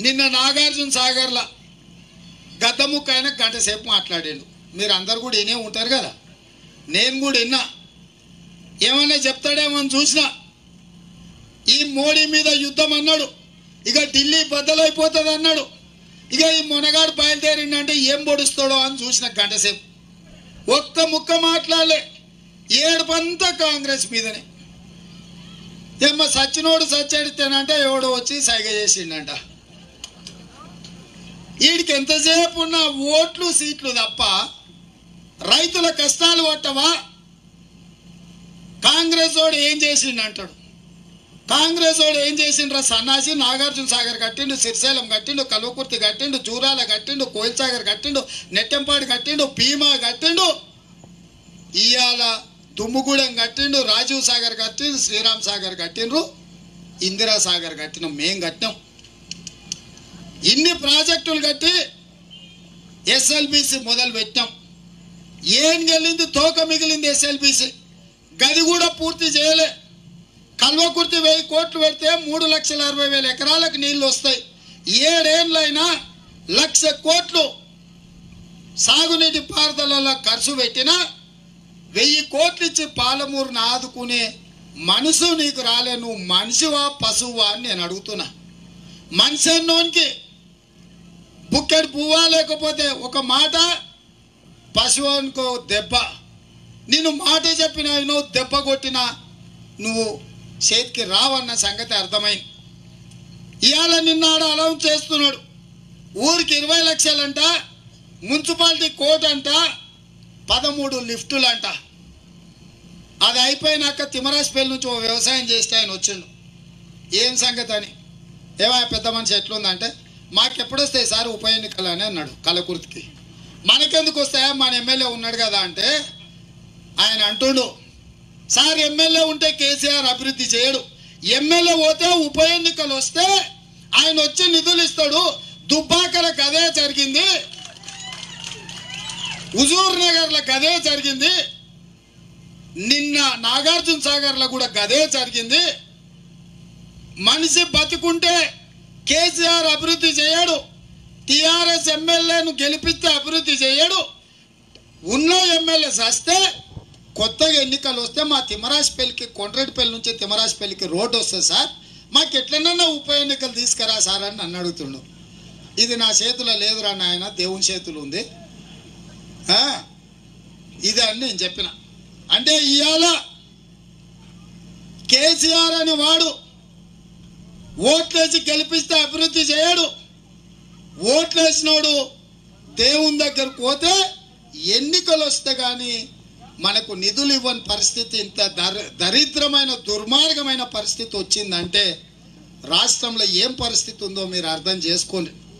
నిన్న నాగార్జున సాగర్ల గతముక్క ఆయన గంట సేపు మాట్లాడాడు మీరు అందరు కూడా వినే ఉంటారు కదా నేను కూడా విన్నా ఏమన్నా చెప్తాడేమో అని చూసిన ఈ మోడీ మీద యుద్ధం అన్నాడు ఇక ఢిల్లీ బద్దలైపోతుంది అన్నాడు ఇక ఈ మొనగాడు బయలుదేరిండంటే ఏం పొడుస్తాడో అని చూసిన గంట సేపు ఒక్క ముక్క మాట్లాడలే ఏడుపంతా కాంగ్రెస్ మీదనే ఏమ్మ సచ్చినోడు సచ్చెడితేనంటే ఎవడో వచ్చి సైగ చేసిండంట వీడికి ఎంతసేపు ఉన్న ఓట్లు సీట్లు తప్ప రైతుల కష్టాలు పట్టవా కాంగ్రెస్ వాడు ఏం చేసిండు అంటాడు కాంగ్రెస్ వాడు ఏం చేసిండ్రా సన్నాసి నాగార్జున సాగర్ కట్టిండు సిరిశైలం కట్టిండు కల్వకుర్తి కట్టిండు చూరాల కట్టిండు కోయిల్ సాగర్ కట్టిండు నెట్టెంపాడు కట్టిండు భీమా కట్టిండు ఇవాళ దుమ్ముగూడెం కట్టిండు రాజీవ్ సాగర్ కట్టిండు శ్రీరామ్ సాగర్ కట్టిండ్రు ఇందిరా సాగర్ కట్టినాం మేం కట్టినాం ఇన్ని ప్రాజెక్టులు కట్టి ఎస్ఎల్బిసి మొదలు పెట్టాం ఏం గెలింది తోక మిగిలింది ఎస్ఎల్బిసి గది కూడా పూర్తి చేయలే కల్వకుర్తి వెయ్యి కోట్లు పెడితే మూడు లక్షల అరవై వేల ఎకరాలకు నీళ్లు వస్తాయి ఏడేళ్ళైనా లక్ష కోట్లు సాగునీటి పారుదలలో ఖర్చు పెట్టినా వెయ్యి కోట్లు ఇచ్చి పాలమూరుని ఆదుకునే మనసు నీకు రాలే నువ్వు మనిషివా పశువా అని నేను అడుగుతున్నా మనిషి అన్నోనికి బుక్కెడు పువ్వా లేకపోతే ఒక మాట పశువు అనుకో దెబ్బ నేను మాట చెప్పిన నువ్వు దెబ్బ కొట్టినా నువ్వు చేతికి రావన్న సంగతి అర్థమైంది ఇవాళ నిన్నాడు అలౌన్స్ చేస్తున్నాడు ఊరికి ఇరవై లక్షలంట మున్సిపాలిటీ కోట్ అంట పదమూడు లిఫ్టులంట అది అయిపోయినాక తిమరాజపల్లి నుంచి ఓ వ్యవసాయం చేస్తే ఆయన వచ్చిండు ఏం సంగతి అని ఏమా పెద్ద మనిషి ఎట్లుందంటే మాకెప్పుడు వస్తాయి సార్ ఉప ఎన్నికలు అని అన్నాడు కలకుర్తికి మనకెందుకు వస్తాయా మన ఎమ్మెల్యే ఉన్నాడు కదా అంటే ఆయన అంటుండు సార్ ఎమ్మెల్యే ఉంటే కేసీఆర్ అభివృద్ధి చేయడు ఎమ్మెల్యే పోతే ఉప ఎన్నికలు వస్తే ఆయన వచ్చి నిధులు ఇస్తాడు దుబ్బాకలకు అదే జరిగింది హుజూర్ నగర్లో గదే జరిగింది నిన్న నాగార్జున సాగర్లో కూడా గదే జరిగింది మనిషి బతుకుంటే కేసీఆర్ అభివృద్ధి చేయడు టిఆర్ఎస్ ఎమ్మెల్యేను గెలిపిస్తే అభివృద్ధి చేయడు ఉన్న ఎమ్మెల్యే వస్తే కొత్తగా ఎన్నికలు వస్తే మా తిమరాజపల్లికి కొండ్రెడ్డిపల్లి నుంచి తిమరాజపల్లికి రోడ్డు వస్తుంది సార్ మాకు ఎట్లనన్నా ఉప ఎన్నికలు తీసుకురా సార్ అని నన్ను అడుగుతుండు ఇది నా చేతిలో లేదురా నాయన దేవుని చేతులు ఉంది ఆ, ఇదే అని నేను చెప్పిన అంటే ఇవాళ కేసీఆర్ అని వాడు ఓట్లేసి గెలిపిస్తే అభివృద్ధి చేయడు ఓట్లేసినోడు దేవుని దగ్గరకు పోతే ఎన్నికలు వస్తే కానీ మనకు నిధులు ఇవ్వని పరిస్థితి ఇంత దర దరిద్రమైన దుర్మార్గమైన పరిస్థితి వచ్చిందంటే రాష్ట్రంలో ఏం పరిస్థితి ఉందో మీరు అర్థం చేసుకోండి